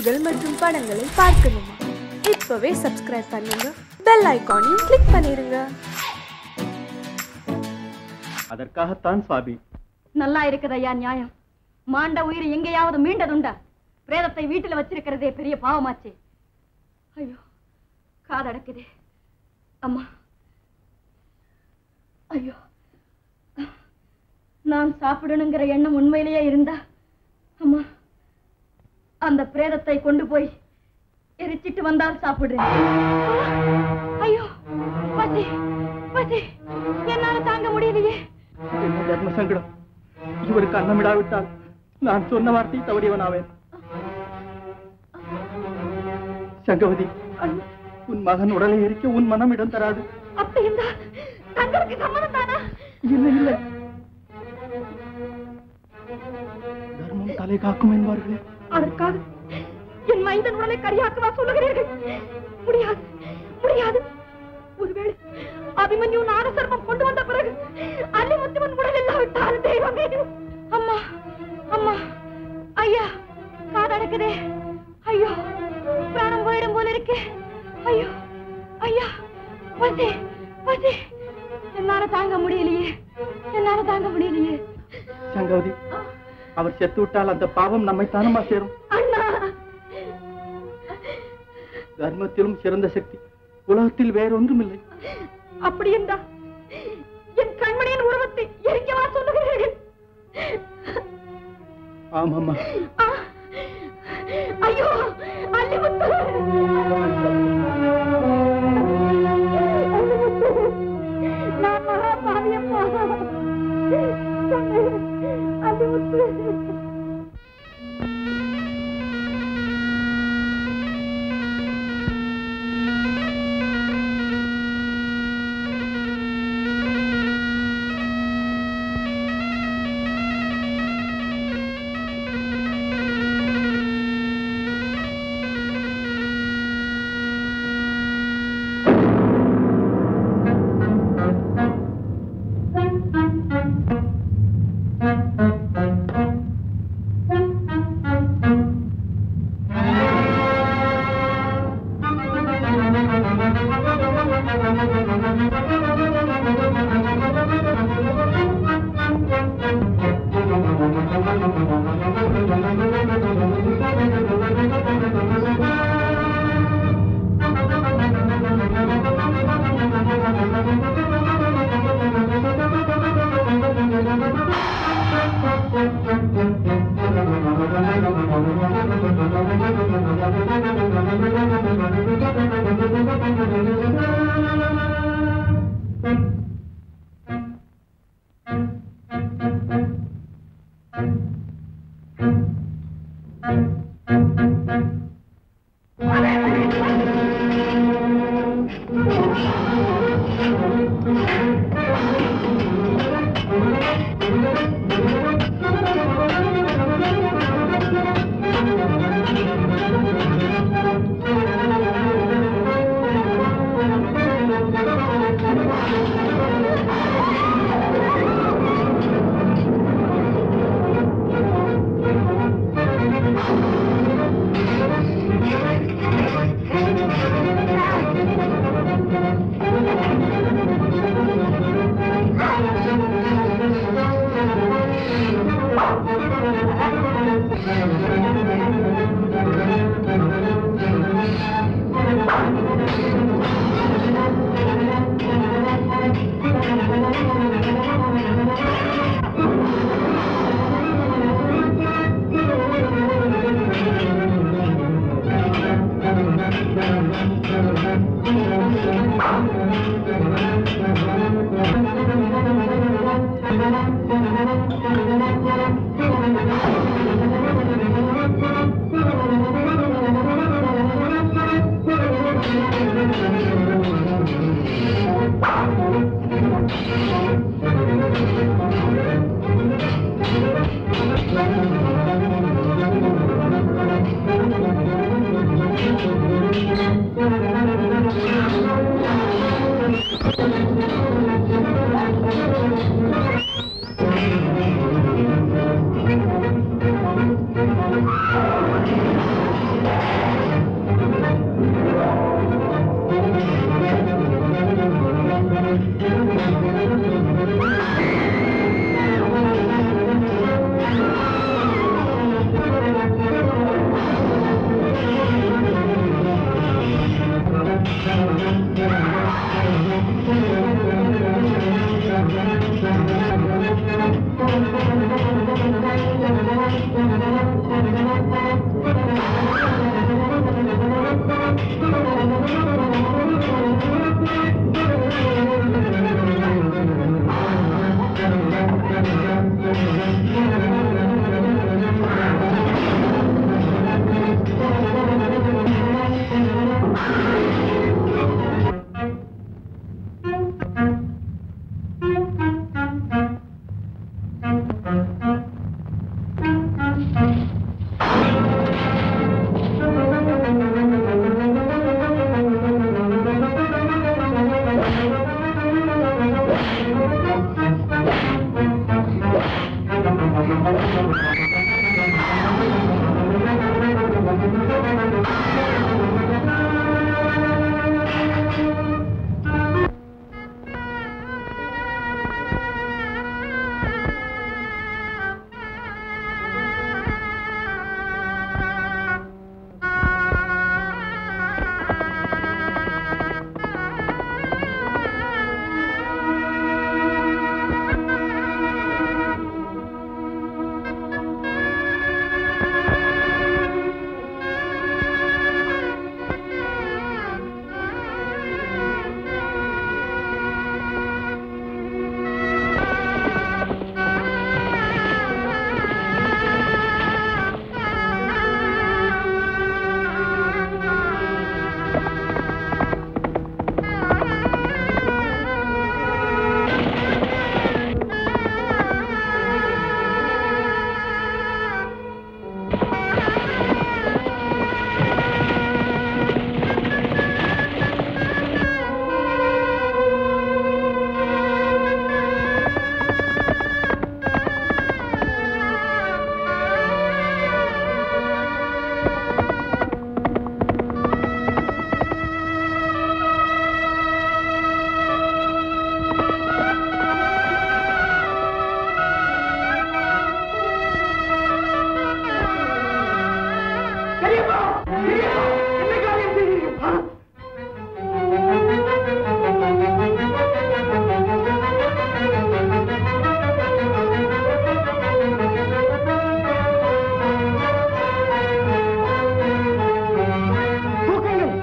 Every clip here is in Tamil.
பாடல்கள் மற்றும் படங்களை பார்க்கணுமா இப்பவே சப்ஸ்கிரைப் பண்ணுங்க பெல் ஐகானையும் கிளிக் பண்ணிருங்க அதற்காகத்தான் சுவாமி நல்லா இருக்குதையா நியாயம் மாண்ட உயிர் எங்கேயாவது மீண்டதுண்டா பிரேதத்தை வீட்டுல வச்சிருக்கிறதே பெரிய பாவமாச்சே ஐயோ காதடக்குதே அம்மா ஐயோ நான் சாப்பிடணுங்கிற எண்ணம் உண்மையிலேயே இருந்தா அம்மா அந்த பிரேதத்தை கொண்டு போய் எரிச்சிட்டு வந்தால் சாப்பிடுறேன் ஐயோ பசி பசி என்னால தாங்க முடியலையே என்ன தர்ம சங்கடம் இவருக்கு அன்னமிடாவிட்டால் நான் சொன்ன வார்த்தை தவறியவனாவேன் சங்கவதி உன் மகன் உடலை எரிக்க உன் மனம் இடம் தராது அப்படி இருந்தா தங்களுக்கு சம்மதம் தானா இல்லை இல்லை தர்மம் தலை காக்கும் என்பார்களே அதற்காக என் மைந்தன் உடலை கரியாக்கவா சொல்லுகிறீர்கள் முடியாது முடியாது ஒருவேளை அபிமன்யு நாரசர்மம் கொண்டு வந்த பிறகு அல்லிமுத்துவன் உடல் இல்லாவிட்டால் தெய்வமே அம்மா அம்மா ஐயா காதடக்குதே ஐயோ பிராணம் போயிடும் போல இருக்கு ஐயோ ஐயா பசி பசி என்னால தாங்க முடியலையே என்னால தாங்க முடியலையே சங்கவதி அவர் செத்து விட்டால் அந்த பாவம் நம்மை தானமா சேரும் அண்ணா தர்மத்திலும் சிறந்த சக்தி உலகத்தில் வேறொன்றும் இல்லை அப்படி என்றா என் கண்மணியின் உருவத்தை எரிக்கவா சொல்லுகிறீர்கள் ஆமாம்மா ஆ! ஐயோ அல்லிமுத்து நான் மகா பாவியம்மா அல்லிமுத்து ஆ பெரியப்பா பெரியப்பா என்ன காரியம் செய்தீர்கள் தூக்குங்கள்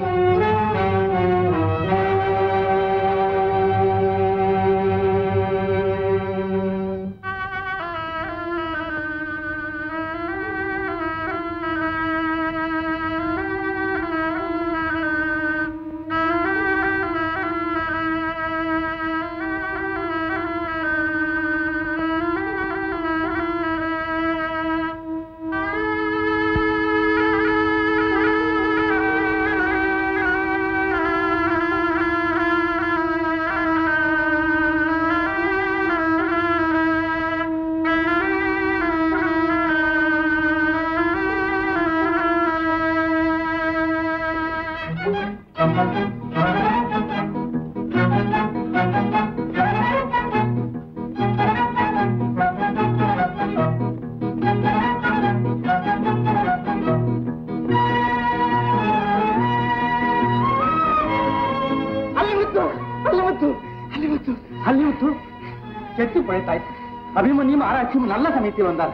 அல்லிமுத்து அல்லிமுத்து அல்லிமுத்து அல்லிமுத்து செத்து பிழைத்தாய் அபிமன்யும் ஆராய்ச்சியும் நல்ல சமயத்தில் வந்தார்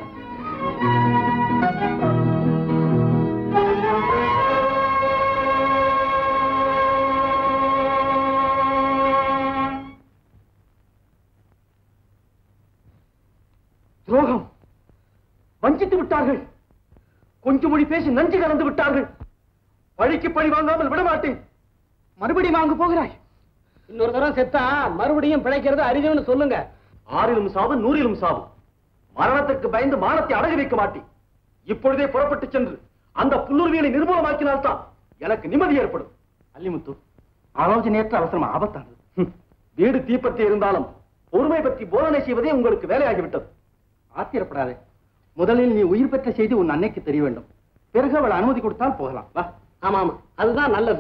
துரோகம் வஞ்சித்து விட்டார்கள் கொஞ்சம் மொழி பேசி நஞ்சு கலந்து விட்டார்கள் பழிக்கு பழி வாங்காமல் விடமாட்டேன் மறுபடியும் வாங்க போகிறாய் இன்னொரு தடவை செத்தா மறுபடியும் பிழைக்கிறது அரிதுன்னு சொல்லுங்க ஆறிலும் சாவு நூறிலும் சாவு மரணத்துக்கு பயந்து மானத்தை அடகு வைக்க மாட்டேன் இப்பொழுதே புறப்பட்டு சென்று அந்த புல்லுருவியலை நிர்மூலமாக்கினால்தான் எனக்கு நிம்மதி ஏற்படும் அல்லிமுத்து ஆலோசனையற்ற அவசரம் ஆபத்தானது ஹம், வீடு தீப்பற்றி இருந்தாலும் பொறுமை பற்றி போதனை செய்வதே உங்களுக்கு வேலையாகிவிட்டது ஆத்திரப்படாதே முதலில் நீ உயிர் பெற்ற செய்தி உன் அன்னைக்கு தெரிய வேண்டும் பிறகு அவள் அனுமதி கொடுத்தால் போகலாம் வா ஆமா ஆமா அதுதான் நல்லது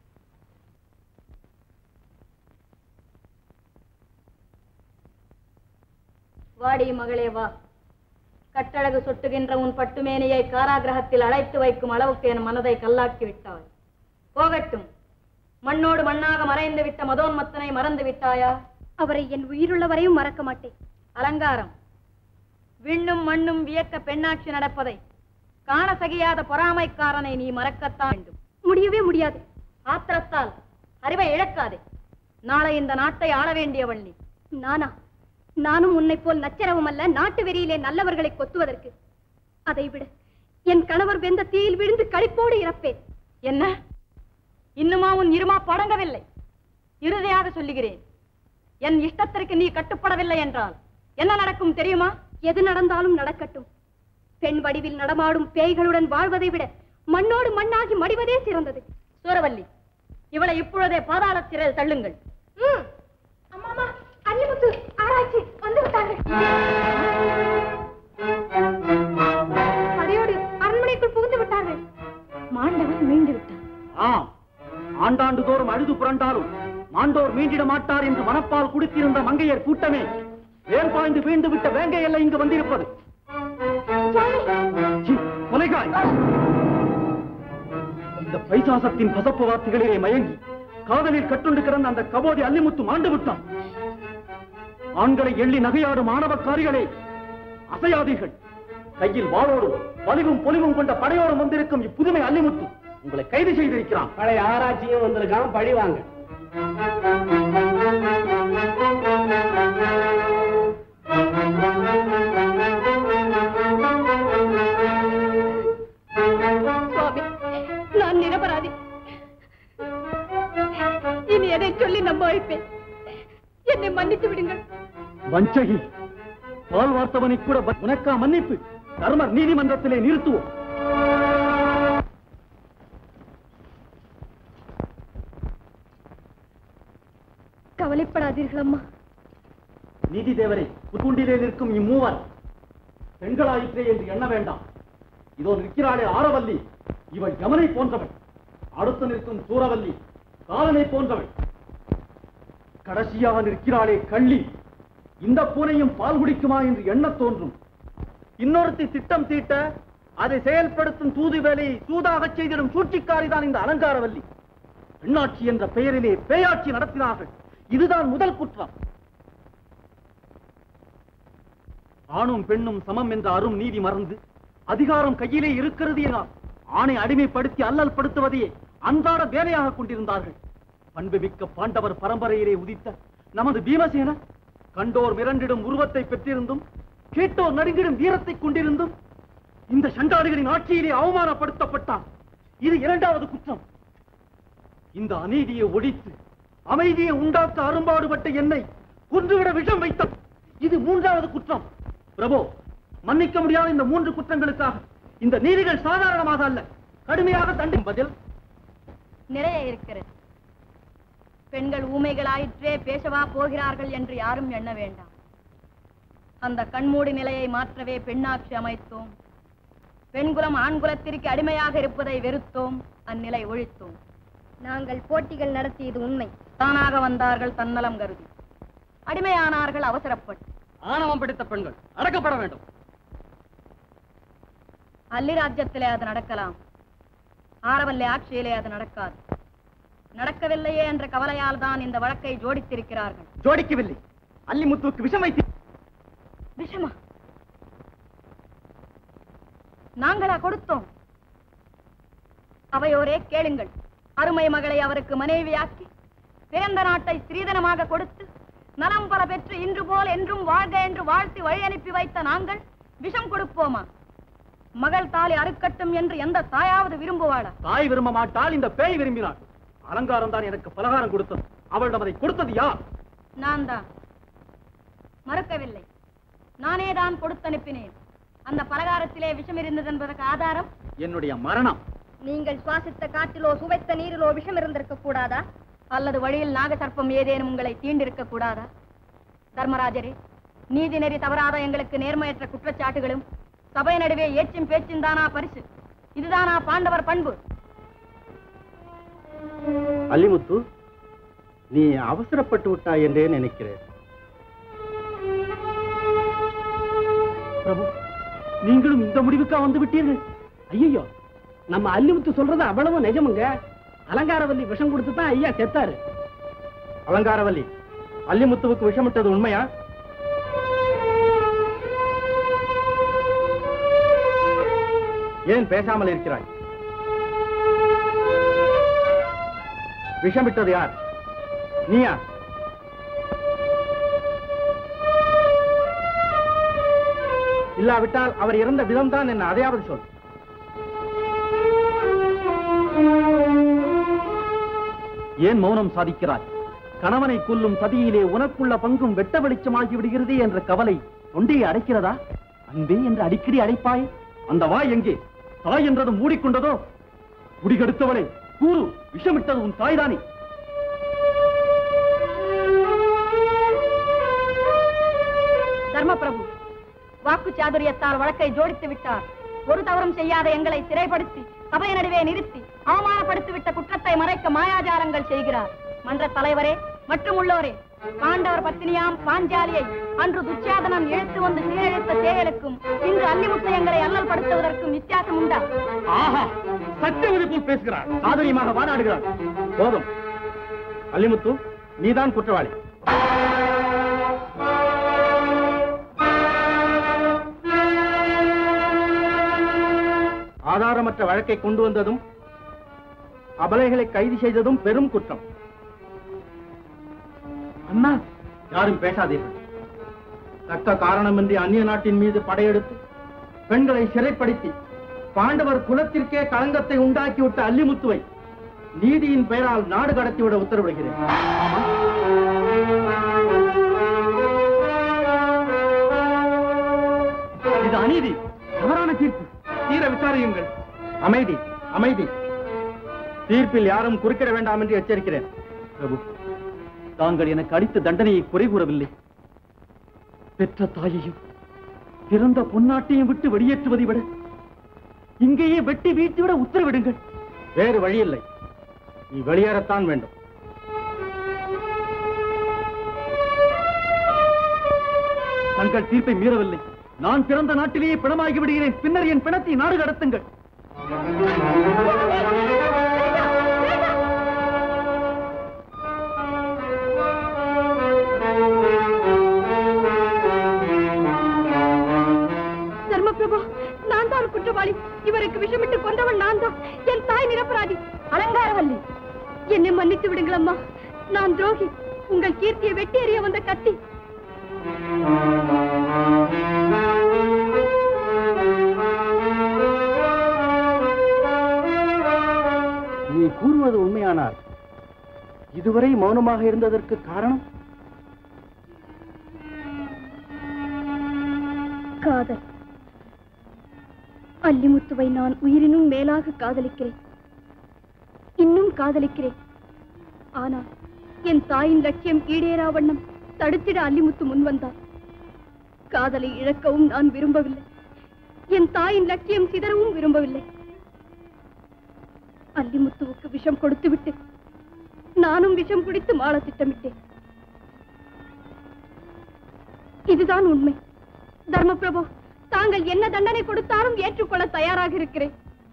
வாடி மகளே வா கட்டழகு சொட்டுகின்ற உன் பட்டுமேனியை காராகிரகத்தில் அழைத்து வைக்கும் அளவுக்கு என் மனதை கல்லாக்கி விட்டாய் போகட்டும் மண்ணோடு மண்ணாக மறைந்து விட்ட மதோன்மத்தனை மறந்து விட்டாயா அவரை என் உயிருள்ள வரையும் மறக்க மாட்டேன் அலங்காரம் விண்ணும் மண்ணும் வியக்க பெண்ணாட்சி நடப்பதை காண சகியாத பொறாமைக்காரனை நீ மறக்கத்தான் வேண்டும் முடியவே முடியாது ஆத்திரத்தால் அறிவை இழக்காதே நாளை இந்த நாட்டை ஆள வேண்டியவள் நீ நானா நானும் உன்னைப் போல் நச்சரவும் அல்ல நாட்டு வெறியிலே நல்லவர்களை கொத்துவதற்கு அதை விட என் கணவர் வெந்த தீயில் விழுந்து களிப்போடு இறப்பேன் என்ன இன்னுமா உன் இருமா படங்கவில்லை இறுதியாக சொல்லுகிறேன் என் இஷ்டத்திற்கு நீ கட்டுப்படவில்லை என்றால் என்ன நடக்கும் தெரியுமா எது நடந்தாலும் நடக்கட்டும் பெண் வடிவில் நடமாடும் பேய்களுடன் வாழ்வதை விட மண்ணோடு மண்ணாகி மடிவதே சிறந்தது சூரவல்லி இவளை இப்பொழுதே பாதாள சிறையில் தள்ளுங்கள் அம்மாமா அல்லிமுத்து ஆராய்ச்சி வந்து விட்டார்கள் படையோடு அரண்மனைக்குள் புகுந்து விட்டார்கள் மாண்டவன் மீண்டு விட்டான் ஆம் ஆண்டாண்டு தோறும் அழுது புரண்டாலும் மாண்டோர் மீண்டிட மாட்டார் என்று மனப்பால் குடித்திருந்த மங்கையர் கூட்டமே வேல் பாய்ந்து வீழ்ந்து விட்ட வேங்கை எல்லை இங்கு வந்திருப்பது சி, கொலைகாய் இந்த பைசாசத்தின் பசப்பு வார்த்தைகளிலே மயங்கி காதலில் கட்டுண்டு கிடந்த அந்த கபோதி அல்லிமுத்து மாண்டு விட்டான் ஆண்களை எள்ளி நகையாடும் ஆணவக்காரிகளே அசையாதீர்கள் கையில் வாளோடும் வலிவும் பொலிவும் கொண்ட படையோடும் வந்திருக்கும் இப்புதுமை அல்லிமுத்து உங்களை கைது செய்திருக்கிறான் பழைய ஆராய்ச்சியும் வந்திருக்கான் பழி வாங்க சுவாமி நான் நிரபராதி இனி எதை சொல்லி நம்ப வைப்பேன் என்னை மன்னித்து விடுங்கள் வஞ்சகி பால் வார்த்தவனை கூட வ- உனக்கா மன்னிப்பு தர்மர் நீதிமன்றத்திலே நிறுத்துவோம் கவலைப்படாதீர்கள் அம்மா நீதி தேவரே புதுண்டிலே நிற்கும் இம்மூவர் பெண்களாயிற்றே என்று எண்ண வேண்டாம் இதோ நிற்கிறாளே ஆரவல்லி இவள் யமனை போன்றவள் அடுத்து நிற்கும் சூரவல்லி காலனை போன்றவள் கடைசியாக நிற்கிறாளே கள்ளி இந்த பூனையும் பால் குடிக்குமா என்று எண்ணத் தோன்றும் இன்னொருத்தி திட்டம் தீட்ட அதை செயல்படுத்தும் தூதுவேலை தூதாக செய்திடும் சூழ்ச்சிக்காரிதான் இந்த அலங்காரவல்லி பெண்ணாட்சி என்ற பெயரிலே பேயாட்சி நடத்தினார்கள் இதுதான் முதல் குற்றம் ஆணும் பெண்ணும் சமம் என்ற அரும் நீதி மறந்து அதிகாரம் கையிலே இருக்கிறது என ஆணை அடிமைப்படுத்தி அல்லல் படுத்துவதையே அன்றாட வேலையாக கொண்டிருந்தார்கள் பண்புமிக்க பாண்டவர் பரம்பரையிலே உதித்த நமது பீமசேன கண்டோர் மிரண்டிடும் உருவத்தை பெற்றிருந்தும் கேட்டோர் நடுங்கிடும் வீரத்தை கொண்டிருந்தும் இந்த சண்டாளிகளின் ஆட்சியிலே அவமானப்படுத்தப்பட்டான் இது இரண்டாவது குற்றம் இந்த அநீதியை ஒழித்து அமைதியை உண்டாக்க அரும்பாடுபட்ட என்னை கொன்றுவிட விஷம் வைத்தான் இது மூன்றாவது குற்றம் பிரபு மன்னிக்க முடியாத இந்த மூன்று குற்றங்களுக்காக இந்த நீதிகள் சாதாரணமாக அல்ல கடுமையாக தண்டும் பதில் நிறைய இருக்கிறது பெண்கள் ஊமைகளாயிற்றே பேசவா போகிறார்கள் என்று யாரும் எண்ண வேண்டாம் அந்த கண்மூடி நிலையை மாற்றவே பெண்ணாட்சி அமைத்தோம் பெண்குலம் ஆண்குலத்திற்கு அடிமையாக இருப்பதை வெறுத்தோம் அந்நிலை ஒழித்தோம் நாங்கள் போட்டிகள் நடத்தியது உண்மை தானாக வந்தார்கள் தன்னலம் கருதி அடிமையானார்கள் அவசரப்பட்டு ஆணவம் பிடித்த பெண்கள் அடக்கப்பட வேண்டும் அல்லி ராஜ்யத்திலே அது நடக்கலாம் ஆரவல்லி ஆட்சியிலே அது நடக்காது நடக்கவில்லையே என்ற கவலையால் தான் இந்த வழக்கை ஜோடித்திருக்கிறார்கள் ஜோடிக்கவில்லை அல்லிமுத்துவுக்கு விஷம் வைத்து விஷமா நாங்களா கொடுத்தோம் அவையோரே கேளுங்கள் அருமை மகளை அவருக்கு மனைவியாக்கி பிறந்த நாட்டை ஸ்ரீதனமாக கொடுத்து நலம் பல பெற்று இன்று போல் என்றும் வாழ்க என்று வாழ்த்தி வழி அனுப்பி வைத்த நாங்கள் விஷம் கொடுப்போமா மகள் தாலி அறுக்கட்டும் என்று எந்த தாயாவது விரும்புவாளா தாய் விரும்ப மாட்டால் இந்த பேய் விரும்பினாள் அலங்காரம் தான் எனக்கு பலகாரம் கொடுத்தது அவளிடம் அதை கொடுத்தது யார் நான் தான் மறுக்கவில்லை நானே தான் கொடுத்து அனுப்பினேன் அந்த பலகாரத்திலே விஷம் இருந்தது என்பதற்கு ஆதாரம் என்னுடைய மரணம் நீங்கள் சுவாசித்த காற்றிலோ சுவைத்த நீரிலோ விஷம் இருந்திருக்க கூடாதா அல்லது வழியில் நாகசர்ப்பம் ஏதேனும் உங்களை தீண்டிருக்க கூடாதா தர்மராஜரே நீதி நெறி தவறாத எங்களுக்கு நேர்மையற்ற குற்றச்சாட்டுகளும் சபை நடுவே ஏச்சும் பேச்சும் தானா பரிசு இதுதானா பாண்டவர் பண்பு அல்லிமுத்து நீ அவசரப்பட்டு விட்டாய் என்றே நினைக்கிறேன் பிரபு நீங்களும் இந்த முடிவுக்கா வந்து விட்டீர்கள் ஐயோ நம்ம அல்லிமுத்து சொல்றது அவ்வளவு நிஜமுங்க அலங்காரவல்லி விஷம் கொடுத்து தான் ஐயா செத்தாரு அலங்காரவல்லி அல்லிமுத்துவுக்கு விஷமிட்டது உண்மையா ஏன் பேசாமல் இருக்கிறாய் விஷமிட்டது யார் நீயா இல்லாவிட்டால் அவர் இறந்த விதம்தான் என்ன அதையாவது சொல் ஏன் மௌனம் சாதிக்கிறாய் கணவனை கொல்லும் சதியிலே உனக்குள்ள பங்கும் வெட்ட வெளிச்சமாகி விடுகிறது என்ற கவலை தொண்டையை அடைக்கிறதா அன்பே என்று அடிக்கடி அடைப்பாய் அந்த வாய் எங்கே தாய் என்றது மூடிக்கொண்டதோ முடிகெடுத்தவளே கூறு விஷமிட்டது உன் தாய்தானே தர்மபிரபு வாக்கு சாதுரியத்தால் வழக்கை ஜோடித்து விட்டார் ஒரு தவறும் செய்யாத எங்களை சிறைப்படுத்தி சபை நடுவே நிறுத்தி அவமானப்படுத்திவிட்ட குற்றத்தை மறைக்க மாயாஜாலங்கள் செய்கிறார் மன்ற தலைவரே மற்றும் உள்ளோரே பாண்டவர் பத்தினியாம் பாஞ்சாலியை அன்று துச்சாதனன் இழுத்து வந்து சீரழித்த செயலுக்கும் இன்று அல்லிமுத்து எங்களை அல்லல் படுத்துவதற்கும் வித்தியாசம் உண்டா ஆஹா சத்தியவதி போல் பேசுகிறார் சாதரியமாக வாதாடுகிறார் போதும் அல்லிமுத்து நீதான் குற்றவாளி ஆதாரமற்ற வழக்கை கொண்டு வந்ததும் அபலைகளை கைது செய்ததும் பெரும் குற்றம் அண்ணா யாரும் பேசாதீர்கள் தக்க காரணமின்றி அந்நிய நாட்டின் மீது படையெடுத்து பெண்களை சிறைப்படுத்தி பாண்டவர் குலத்திற்கே களங்கத்தை உண்டாக்கிவிட்ட அல்லிமுத்துவை நீதியின் பெயரால் நாடு கடத்திவிட உத்தரவிடுகிறேன் இது அநீதி தவறான தீர்ப்பு தீர விசாரியுங்கள் அமைதி அமைதி தீர்ப்பில் யாரும் குறுக்கிட வேண்டாம் என்று எச்சரிக்கிறேன் பிரபு தாங்கள் எனக்கு அளித்த தண்டனையை குறை கூறவில்லை பெற்ற தாயையும் பிறந்த பொன்னாட்டையும் விட்டு வெளியேற்றுவதை விட இங்கேயே வெட்டி வீழ்த்திவிட உத்தரவிடுங்கள் வேறு வழியில்லை நீ வெளியேறத்தான் வேண்டும் தங்கள் தீர்ப்பை மீறவில்லை நான் பிறந்த நாட்டிலேயே பிணமாகி விடுகிறேன் பின்னர் என் பிணத்தை நாடு கடத்துங்கள் தர்மபிரபு நான் தான் குற்றவாளி இவருக்கு விஷமிட்டு கொண்டவன் நான் தான் என் தாய் நிரபராதி அலங்காரவல்லி என்னை மன்னித்து விடுங்கள் அம்மா நான் துரோகி உங்கள் கீர்த்தியை வெட்டி எறிய வந்த கத்தி நீ கூறுவது உண்மையானால் இதுவரை மௌனமாக இருந்ததற்கு காரணம் காதல் அல்லிமுத்துவை நான் உயிரினும் மேலாக காதலிக்கிறேன் இன்னும் காதலிக்கிறேன் ஆனால் என் தாயின் லட்சியம் ஈடேறா வண்ணம் தடுத்திட அல்லிமுத்து முன் வந்தார் காதலை இழக்கவும் நான் விரும்பவில்லை என் தாயின் லட்சியம் சிதறவும் விரும்பவில்லை அல்லிமுத்துவுக்கு விஷம் கொடுத்து விட்டு நானும் விஷம் குடித்து மாள திட்டமிட்டேன் இதுதான் உண்மை தர்மபிரபு தாங்கள் என்ன தண்டனை கொடுத்தாலும் ஏற்றுக்கொள்ள தயாராக இருக்கிறேன்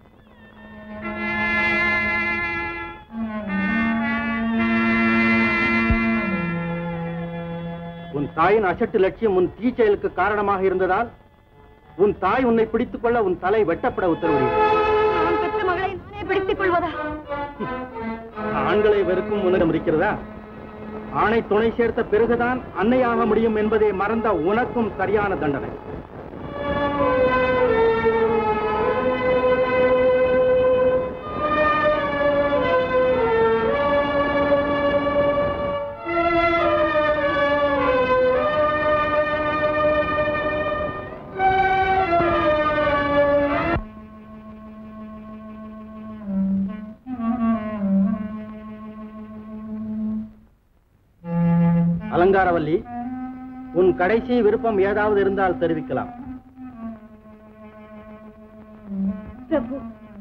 உன் தாயின் அசட்டு லட்சியம் உன் தீ செயலுக்கு காரணமாக இருந்ததால் உன் தாய் உன்னை பிடித்துக் கொள்ள உன் தலை வெட்டப்பட உத்தரவிடுகிறார் நான் பெற்ற மகளை நானே பிடித்துக் கொள்வதா ஆண்களை வெறுக்கும் உன்னிடம் இருக்கிறதா ஆணை துணை சேர்த்த பிறகுதான் அன்னையாக முடியும் என்பதை மறந்த உனக்கும் சரியான தண்டனை அலங்காரவல்லி உன் கடைசி விருப்பம் ஏதாவது இருந்தால் தெரிவிக்கலாம் பிரபு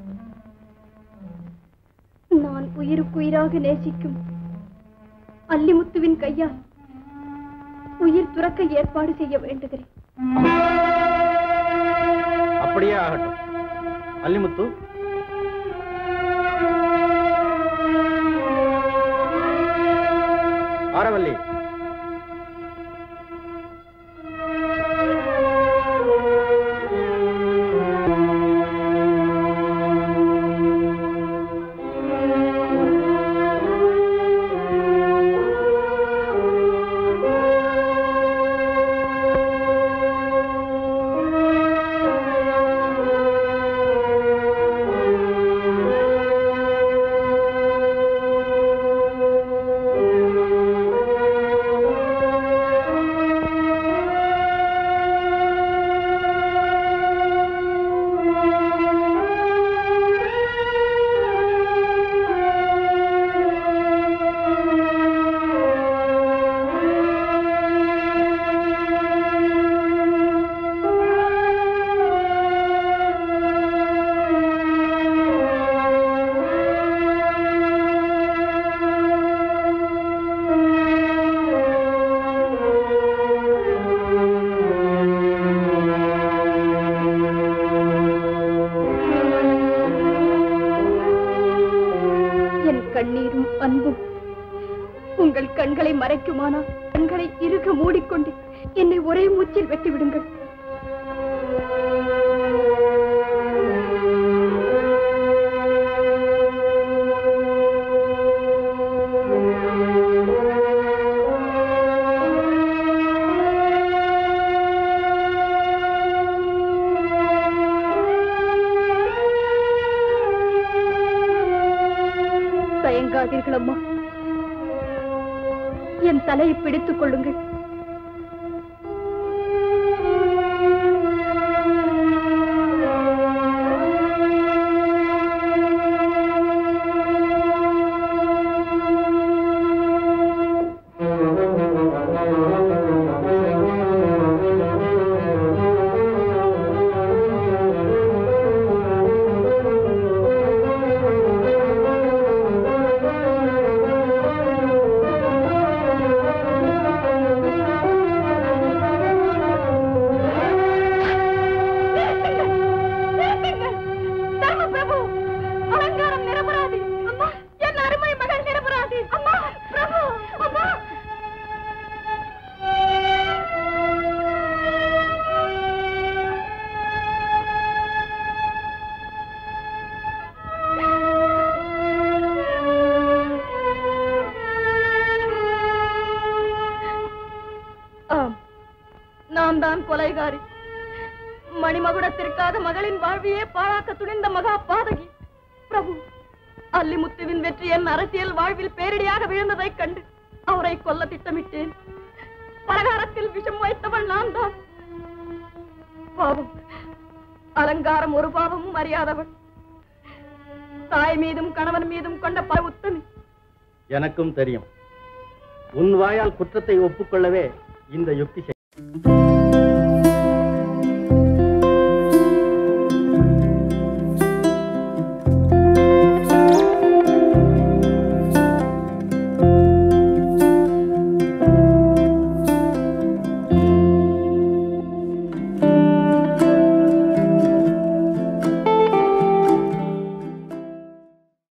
நான் உயிருக்குயிராக நேசிக்கும் அல்லிமுத்துவின் கையால் உயிர் துறக்க ஏற்பாடு செய்ய வேண்டுகிறேன் அப்படியே ஆகட்டும் அல்லிமுத்து ஆரவல்லி என் கண்ணீரும் அன்பும் உங்கள் கண்களை மறைக்குமானால் கண்களை இறுக மூடிக்கொண்டு என்னை ஒரே மூச்சில் வெட்டி விடுங்கள் தயங்காதீர்கள் அம்மா என் தலையை பிடித்துக் கொள்ளுங்கள் ஆ நான் கொலைகாரி மணிமகுடத்திற்காக மகளின் வாழ்வையே பாழாக்க துணிந்த மகா பாதகி பிரபு அல்லிமுத்துவின் வெற்றி என் அரசியல் வாழ்வில் பேரிடியாக விழுந்ததைக் கண்டு அவரை கொல்ல திட்டமிட்டேன் பலகாரத்தில் விஷம் வைத்தவள் நான் தான் பாவம் அலங்காரம் ஒரு பாவமும் அறியாதவள் தாய் மீதும் கணவன் மீதும் கொண்ட பல உத்தமி எனக்கும் தெரியும் உன் வாயால் குற்றத்தை ஒப்புக்கொள்ளவே இந்த யுக்தி